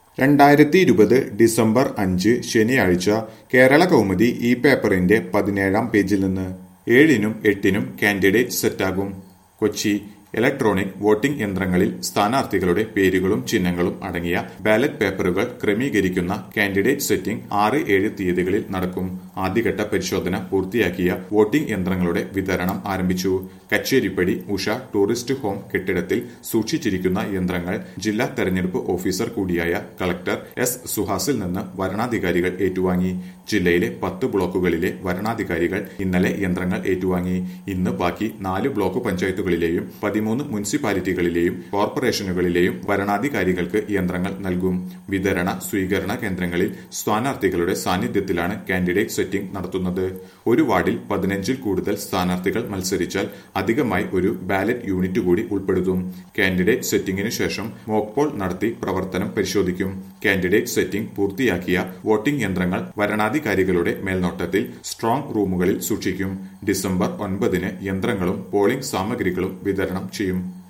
രണ്ടായിരത്തി ഇരുപത് ഡിസംബർ അഞ്ച് ശനിയാഴ്ച കേരള കൗമുദി ഈ പേപ്പറിന്റെ പതിനേഴാം പേജിൽ നിന്ന് ഏഴിനും എട്ടിനും കാൻഡിഡേറ്റ് സെറ്റാകും കൊച്ചി ഇലക്ട്രോണിക് വോട്ടിംഗ് യന്ത്രങ്ങളിൽ സ്ഥാനാർത്ഥികളുടെ പേരുകളും ചിഹ്നങ്ങളും അടങ്ങിയ ബാലറ്റ് പേപ്പറുകൾ ക്രമീകരിക്കുന്ന കാൻഡിഡേറ്റ് സെറ്റിംഗ് ആറ് ഏഴ് തീയതികളിൽ നടക്കും ആദ്യഘട്ട പരിശോധന പൂർത്തിയാക്കിയ വോട്ടിംഗ് യന്ത്രങ്ങളുടെ വിതരണം ആരംഭിച്ചു കച്ചേരിപ്പടി ഉഷ ടൂറിസ്റ്റ് ഹോം കെട്ടിടത്തിൽ സൂക്ഷിച്ചിരിക്കുന്ന യന്ത്രങ്ങൾ ജില്ലാ തെരഞ്ഞെടുപ്പ് ഓഫീസർ കൂടിയായ കളക്ടർ എസ് സുഹാസിൽ നിന്ന് വരണാധികാരികൾ ഏറ്റുവാങ്ങി ജില്ലയിലെ പത്ത് ബ്ലോക്കുകളിലെ വരണാധികാരികൾ ഇന്നലെ യന്ത്രങ്ങൾ ഏറ്റുവാങ്ങി ഇന്ന് ബാക്കി നാല് ബ്ലോക്ക് പഞ്ചായത്തുകളിലെയും പതിമൂന്ന് മുനിസിപ്പാലിറ്റികളിലെയും കോർപ്പറേഷനുകളിലെയും വരണാധികാരികൾക്ക് യന്ത്രങ്ങൾ നൽകും വിതരണ സ്വീകരണ കേന്ദ്രങ്ങളിൽ സ്ഥാനാർത്ഥികളുടെ സാന്നിധ്യത്തിലാണ് കാൻഡിഡേറ്റ് സെറ്റിംഗ് നടത്തുന്നത് ഒരു വാർഡിൽ പതിനഞ്ചിൽ കൂടുതൽ സ്ഥാനാർത്ഥികൾ മത്സരിച്ചാൽ അധികമായി ഒരു ബാലറ്റ് യൂണിറ്റ് കൂടി ഉൾപ്പെടുത്തും കാൻഡിഡേറ്റ് സെറ്റിംഗിനു ശേഷം മോക്ക് പോൾ നടത്തി പ്രവർത്തനം പരിശോധിക്കും കാൻഡിഡേറ്റ് സെറ്റിംഗ് പൂർത്തിയാക്കിയ വോട്ടിംഗ് യന്ത്രങ്ങൾ വരണാധികാരികളുടെ മേൽനോട്ടത്തിൽ സ്ട്രോങ് റൂമുകളിൽ സൂക്ഷിക്കും ഡിസംബർ ഒൻപതിന് യന്ത്രങ്ങളും പോളിംഗ് സാമഗ്രികളും വിതരണം ചെയ്യും